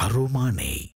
aroma நெய்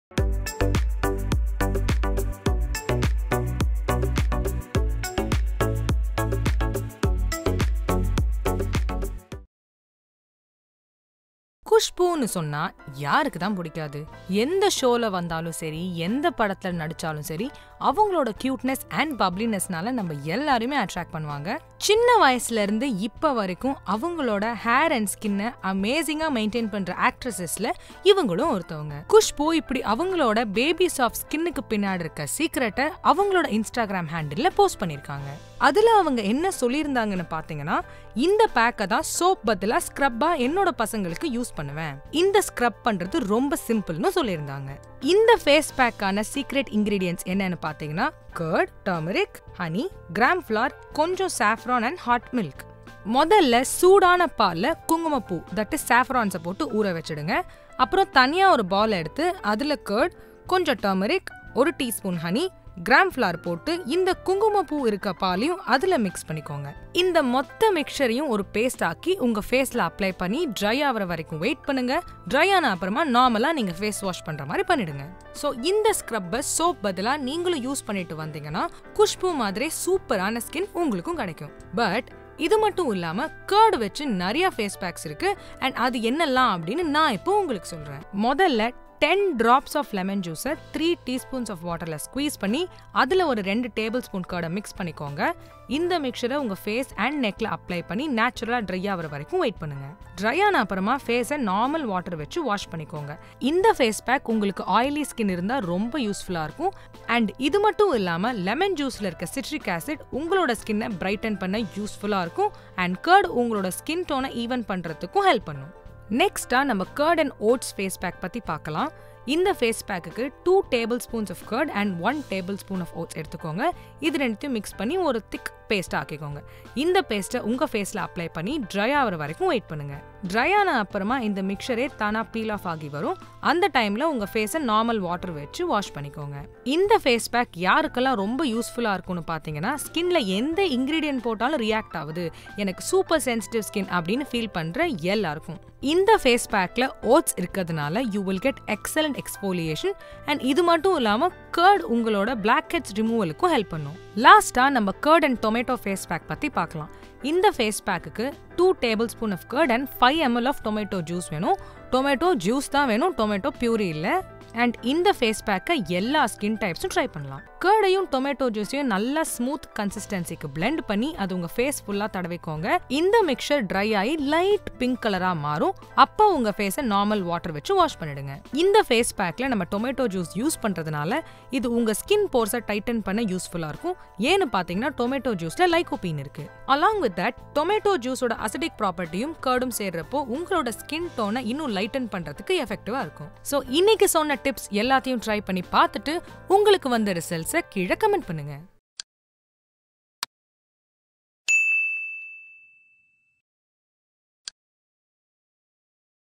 குஷ்புன்னு சொன்னா யாருக்கு தான் பிடிக்காது எந்த ஷோல வந்தாலும் சரி எந்த படத்துல நடிச்சாலும் சரி அவங்களோட கியூட்னஸ் அண்ட் பப்ளினஸ்னால நம்ம எல்லாருமே அட்ராக்ட் பண்ணுவாங்க சின்ன வயசுல இருந்து இப்ப வரைக்கும் அவங்களோட ஹேர் அண்ட் ஸ்கின்னை அமேசிங்கா மெயின்டைன் பண்ற ஆக்ட்ரஸஸ்ல இவங்களும் ஒருத்தவங்க குஷ்பு இப்படி அவங்களோட பேபி சாஃப்ட் ஸ்கின்னுக்கு பின்னாடி இருக்க சீக்ரெட்டை அவங்களோட இன்ஸ்டாகிராம் ஹேண்டில்ல போஸ்ட் பண்ணிருக்காங்க அதுல அவங்க என்ன சொல்லியிருந்தாங்கன்னு பாத்தீங்கன்னா இந்த பேக்கை தான் சோப் பதிலா ஸ்க்ரப்பா என்னோட பசங்களுக்கு யூஸ் பண்ணுவேன் இந்த ஸ்க்ரப் பண்றது ரொம்ப சிம்பிள்னு சொல்லியிருந்தாங்க இந்த ஃபேஸ் பேக்கான சீக்ரெட் இன்கிரீடியன்ஸ் என்னன்னு பாத்தீங்கன்னா curd turmeric honey gram flour கொஞ்சம் சாஃப்ரான் அண்ட் ஹாட் மில்க் முதல்ல சூடான பால்ல குங்குமப்பூ தட் இஸ் சாஃப்ரான்ஸை போட்டு ஊற வச்சிடுங்க அப்புறம் தனியா ஒரு பால் எடுத்து அதுல கர்ட் கொஞ்சம் டர்மரிக் ஒரு டீஸ்பூன் ஹனி கிராம் ஃபிளார் போட்டு இந்த குங்குமப்பூ இருக்க பாலையும் அதுல மிக்ஸ் பண்ணிக்கோங்க இந்த மொத்த மிக்சரையும் ஒரு பேஸ்ட் ஆக்கி உங்க ஃபேஸ்ல அப்ளை பண்ணி ட்ரை ஆகிற வரைக்கும் வெயிட் பண்ணுங்க ட்ரை ஆன அப்புறமா நார்மலா நீங்க ஃபேஸ் வாஷ் பண்ற மாதிரி பண்ணிடுங்க ஸோ இந்த ஸ்க்ரப்பை சோப் பதிலா நீங்களும் யூஸ் பண்ணிட்டு வந்தீங்கன்னா குஷ்பு மாதிரி சூப்பரான ஸ்கின் உங்களுக்கும் கிடைக்கும் பட் இது மட்டும் இல்லாம கர்டு வச்சு நிறைய ஃபேஸ் பேக்ஸ் இருக்கு அண்ட் அது என்னெல்லாம் அப்படின்னு நான் இப்போ உங்களுக்கு சொல்றேன் முதல்ல டென் ட்ராப்ஸ் ஆஃப் லெமன் ஜூஸை த்ரீ டீஸ்பூன்ஸ் ஆஃப் வாட்டரில் ஸ்குவீஸ் பண்ணி அதில் ஒரு ரெண்டு டேபிள் ஸ்பூன் கர்டை மிக்ஸ் பண்ணிக்கோங்க இந்த மிக்சரை உங்கள் ஃபேஸ் அண்ட் நெக்கில் அப்ளை பண்ணி நேச்சுரலாக ட்ரை ஆகிற வரைக்கும் வெயிட் பண்ணுங்க ட்ரை ஆன அப்புறமா ஃபேஸை நார்மல் வாட்டர் வச்சு வாஷ் பண்ணிக்கோங்க இந்த ஃபேஸ் பேக் உங்களுக்கு ஆயிலி ஸ்கின் இருந்தால் ரொம்ப யூஸ்ஃபுல்லாக இருக்கும் அண்ட் இது மட்டும் இல்லாமல் லெமன் ஜூஸில் இருக்க சிட்ரிக் ஆசிட் உங்களோட ஸ்கின்னை பிரைட்டன் பண்ண யூஸ்ஃபுல்லாக இருக்கும் அண்ட் கர்ட் உங்களோட ஸ்கின் டோனை ஈவன் பண்ணுறதுக்கும் ஹெல்ப் பண்ணும் நெக்ஸ்டா நம்ம curd and oats face pack பத்தி பார்க்கலாம் இந்த ஃபேஸ் பேக்குக்கு two tablespoons of curd and one tablespoon of oats எடுத்துக்கோங்க இது ரெண்டுத்தையும் மிக்ஸ் பண்ணி ஒரு திக் பேஸ்ட் ஆக்கிக்கோங்க இந்த பேஸ்ட்டை உங்க ஃபேஸ்ல அப்ளை பண்ணி ட்ரை ஆகிற வரைக்கும் வெயிட் பண்ணுங்க ட்ரை ஆன அப்புறமா இந்த மிக்சரே தானா பீல் ஆஃப் ஆகி வரும் அந்த டைம்ல உங்க ஃபேஸை நார்மல் வாட்டர் வச்சு வாஷ் பண்ணிக்கோங்க இந்த ஃபேஸ் பேக் யாருக்கெல்லாம் ரொம்ப யூஸ்ஃபுல்லா இருக்கும்னு பாத்தீங்கன்னா ஸ்கின்ல எந்த இன்கிரீடியன்ட் போட்டாலும் ரியாக்ட் ஆகுது எனக்கு சூப்பர் சென்சிட்டிவ் ஸ்கின் அப்படின்னு ஃபீல் பண்ற எல்லாருக்கும் இந்த ஃபேஸ் பேக்ல ஓட்ஸ் இருக்கிறதுனால you will get excellent exfoliation and இது மட்டும் இல்லாம கர்ட் உங்களோட பிளாக் ஹெட்ஸ் ரிமூவலுக்கும் ஹெல்ப் பண்ணும் லாஸ்டா நம்ம curd and tomato face pack பத்தி பார்க்கலாம் இந்த ஃபேஸ் பேக்குக்கு two tablespoon of curd and five ml of tomato juice வேணும் டொமேட்டோ ஜூஸ் தான் வேணும் டொமேட்டோ பியூரி இல்லை அண்ட் இந்த ஃபேஸ் பேக்கை எல்லா ஸ்கின் டைப்ஸும் ட்ரை பண்ணலாம் கர்டையும் டொமேட்டோ ஜூஸையும் நல்லா ஸ்மூத் கன்சிஸ்டன்சிக்கு பிளெண்ட் பண்ணி அது உங்க ஃபேஸ் ஃபுல்லா தடவிக்கோங்க இந்த மிக்சர் ட்ரை ஆகி லைட் பிங்க் கலரா மாறும் அப்போ உங்க ஃபேஸை நார்மல் வாட்டர் வச்சு வாஷ் பண்ணிடுங்க இந்த ஃபேஸ் பேக்ல நம்ம டொமேட்டோ ஜூஸ் யூஸ் பண்றதுனால இது உங்க ஸ்கின் போர்ஸை டைட்டன் பண்ண யூஸ்ஃபுல்லா இருக்கும் ஏன்னு பாத்தீங்கன்னா டொமேட்டோ ஜூஸ்ல லைகோபீன் இருக்கு அலாங் வித் தட் டொமேட்டோ ஜூஸோட அசிடிக் ப்ராப்பர்ட்டியும் கர்டும் சேர்றப்போ உங்களோட ஸ்கின் டோனை இன்னும் லைட்டன் பண்றதுக்கு எஃபெக்டிவா இருக்கும் ஸோ இன்னைக்கு சொன்ன டிப்ஸ் எல்லாத்தையும் ட்ரை பண்ணி பார்த்துட்டு உங்களுக்கு வந்த ரிசல்ட்ஸை கீழே கமெண்ட் பண்ணுங்க